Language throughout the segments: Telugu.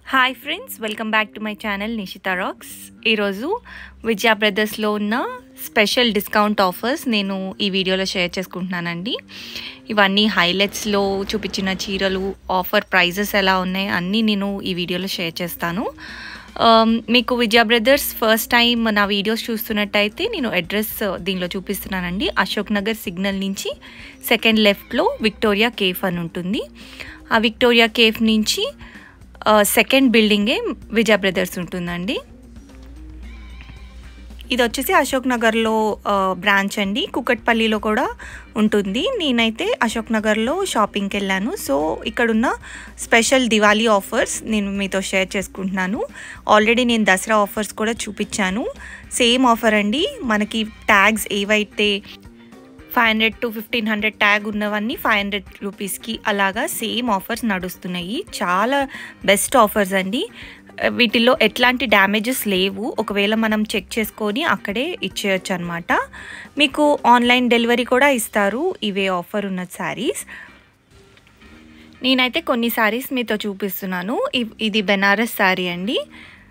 hi friends welcome back to my channel Nishita rocks ఈరోజు విజయ బ్రదర్స్లో ఉన్న స్పెషల్ డిస్కౌంట్ ఆఫర్స్ నేను ఈ వీడియోలో షేర్ చేసుకుంటున్నానండి ఇవన్నీ హైలైట్స్లో చూపించిన చీరలు ఆఫర్ ప్రైజెస్ ఎలా ఉన్నాయి అన్నీ నేను ఈ వీడియోలో షేర్ చేస్తాను Um, మీకు విజయ బ్రదర్స్ ఫస్ట్ టైం నా వీడియోస్ చూస్తున్నట్టయితే నేను అడ్రస్ దీనిలో చూపిస్తున్నానండి అశోక్ నగర్ సిగ్నల్ నుంచి సెకండ్ లెఫ్ట్లో విక్టోరియా కేఫ్ అని ఉంటుంది ఆ విక్టోరియా కేఫ్ నుంచి సెకండ్ బిల్డింగే విజయ బ్రదర్స్ ఉంటుందండి ఇది వచ్చేసి అశోక్ నగర్లో బ్రాంచ్ అండి కుకట్పల్లిలో కూడా ఉంటుంది నేనైతే అశోక్ నగర్లో షాపింగ్కి వెళ్ళాను సో ఇక్కడున్న స్పెషల్ దివాళీ ఆఫర్స్ నేను మీతో షేర్ చేసుకుంటున్నాను ఆల్రెడీ నేను దసరా ఆఫర్స్ కూడా చూపించాను సేమ్ ఆఫర్ అండి మనకి ట్యాగ్స్ ఏవైతే five hundred to fifteen hundred tag ఉన్నవన్నీ ఫైవ్ హండ్రెడ్ రూపీస్కి అలాగా సేమ్ ఆఫర్స్ నడుస్తున్నాయి చాలా బెస్ట్ ఆఫర్స్ అండి వీటిల్లో ఎట్లాంటి డ్యామేజెస్ లేవు ఒకవేళ మనం చెక్ చేసుకొని అక్కడే ఇచ్చేయచ్చు అనమాట మీకు ఆన్లైన్ డెలివరీ కూడా ఇస్తారు ఇవే ఆఫర్ ఉన్న శారీస్ నేనైతే కొన్ని శారీస్ మీతో చూపిస్తున్నాను ఇది బెనారస్ శారీ అండి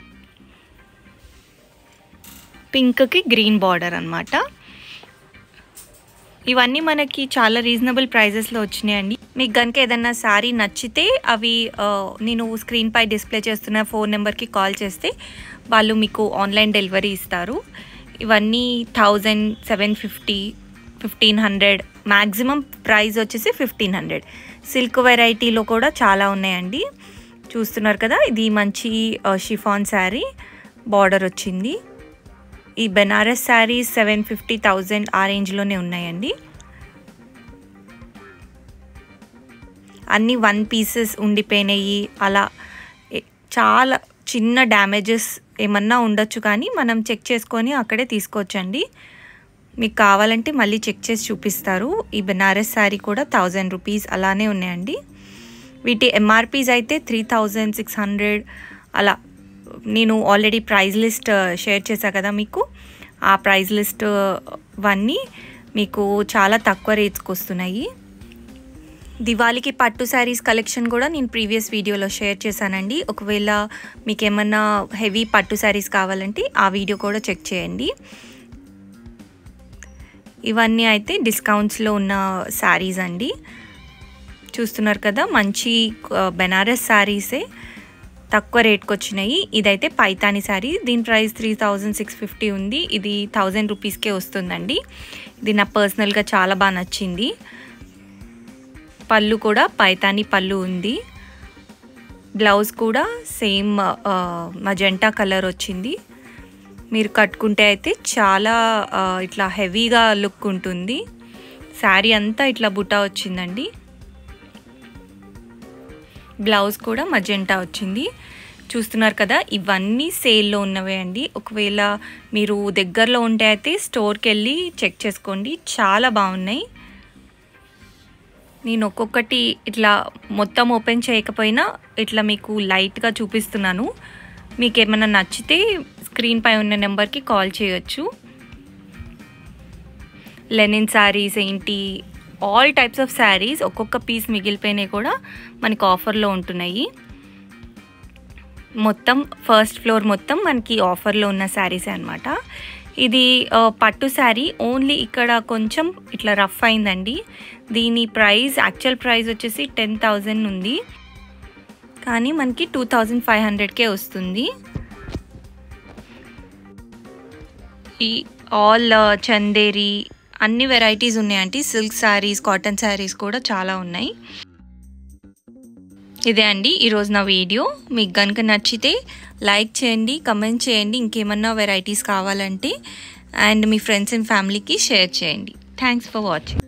పింక్కి గ్రీన్ బార్డర్ అనమాట ఇవన్నీ మనకి చాలా రీజనబుల్ ప్రైజెస్లో వచ్చినాయండి మీకు కనుక ఏదన్నా శారీ నచ్చితే అవి నేను స్క్రీన్ పై డిస్ప్లే చేస్తున్న ఫోన్ నెంబర్కి కాల్ చేస్తే వాళ్ళు మీకు ఆన్లైన్ డెలివరీ ఇస్తారు ఇవన్నీ thousand seven fifty fifteen hundred maximum price వచ్చేసి ఫిఫ్టీన్ హండ్రెడ్ సిల్క్ వెరైటీలో కూడా చాలా ఉన్నాయండి చూస్తున్నారు కదా ఇది మంచి షిఫాన్ శారీ బార్డర్ వచ్చింది ఈ Banaras saris seven fifty thousand ఆ రేంజ్లోనే ఉన్నాయండి అన్ని వన్ పీసెస్ ఉండిపోయినాయి అలా చాలా చిన్న డ్యామేజెస్ ఏమన్నా ఉండొచ్చు కానీ మనం చెక్ చేసుకొని అక్కడే తీసుకోవచ్చండి మీకు కావాలంటే మళ్ళీ చెక్ చేసి చూపిస్తారు ఈ బెనారస్ శారీ కూడా థౌజండ్ రూపీస్ అలానే ఉన్నాయండి వీటి ఎంఆర్పీస్ అయితే త్రీ థౌజండ్ సిక్స్ హండ్రెడ్ అలా నేను ఆల్రెడీ ప్రైజ్ లిస్ట్ షేర్ చేశా కదా మీకు ఆ ప్రైజ్ లిస్ట్ వన్నీ మీకు చాలా తక్కువ రేట్స్కి వస్తున్నాయి దివాళీకి పట్టు శారీస్ కలెక్షన్ కూడా నేను ప్రీవియస్ వీడియోలో షేర్ చేశానండి ఒకవేళ మీకు ఏమన్నా హెవీ పట్టు శారీస్ కావాలంటే ఆ వీడియో కూడా చెక్ చేయండి ఇవన్నీ అయితే డిస్కౌంట్స్లో ఉన్న శారీస్ అండి చూస్తున్నారు కదా మంచి బెనారస్ శారీసే తక్కువ రేట్కి వచ్చినాయి ఇదైతే పైతాని శారీ దీని price three thousand six fifty ఉంది ఇది థౌజండ్ రూపీస్కే వస్తుందండి ఇది నా పర్సనల్గా చాలా బాగా నచ్చింది పళ్ళు కూడా పైతాని పళ్ళు ఉంది బ్లౌజ్ కూడా సేమ్ మజెంటా కలర్ వచ్చింది మీరు కట్టుకుంటే అయితే చాలా ఇట్లా హెవీగా లుక్ ఉంటుంది శారీ అంతా ఇట్లా బుటా వచ్చిందండి బ్లౌజ్ కూడా మజెంటా వచ్చింది చూస్తున్నారు కదా ఇవన్నీ సేల్లో ఉన్నవే అండి ఒకవేళ మీరు దగ్గరలో ఉంటే అయితే స్టోర్కి వెళ్ళి చెక్ చేసుకోండి చాలా బాగున్నాయి నేను ఒక్కొక్కటి ఇట్లా మొత్తం ఓపెన్ చేయకపోయినా ఇట్లా మీకు లైట్గా చూపిస్తున్నాను మీకు ఏమైనా నచ్చితే స్క్రీన్ పై ఉన్న నెంబర్కి కాల్ చేయొచ్చు లెనిన్ శారీస్ ఏంటి ఆల్ టైప్స్ ఆఫ్ శారీస్ ఒక్కొక్క పీస్ మిగిలిపోయినాయి కూడా మనకి ఆఫర్లో ఉంటున్నాయి మొత్తం ఫస్ట్ ఫ్లోర్ మొత్తం మనకి ఆఫర్లో ఉన్న శారీసే అనమాట ఇది పట్టు శారీ ఓన్లీ ఇక్కడ కొంచెం ఇట్లా రఫ్ అయిందండి దీని ప్రైస్ యాక్చువల్ ప్రైస్ వచ్చేసి టెన్ థౌజండ్ ఉంది కానీ మనకి టూ థౌజండ్ ఫైవ్ హండ్రెడ్కే వస్తుంది ఈ ఆల్ చందేరి అన్ని వెరైటీస్ ఉన్నాయండి సిల్క్ శారీస్ కాటన్ శారీస్ కూడా చాలా ఉన్నాయి ఇదే అండి ఈరోజు నా వీడియో మీకు కనుక నచ్చితే లైక్ చేయండి కమెంట్ చేయండి ఇంకేమన్నా వెరైటీస్ కావాలంటే అండ్ మీ ఫ్రెండ్స్ అండ్ ఫ్యామిలీకి షేర్ చేయండి థ్యాంక్స్ ఫర్ వాచింగ్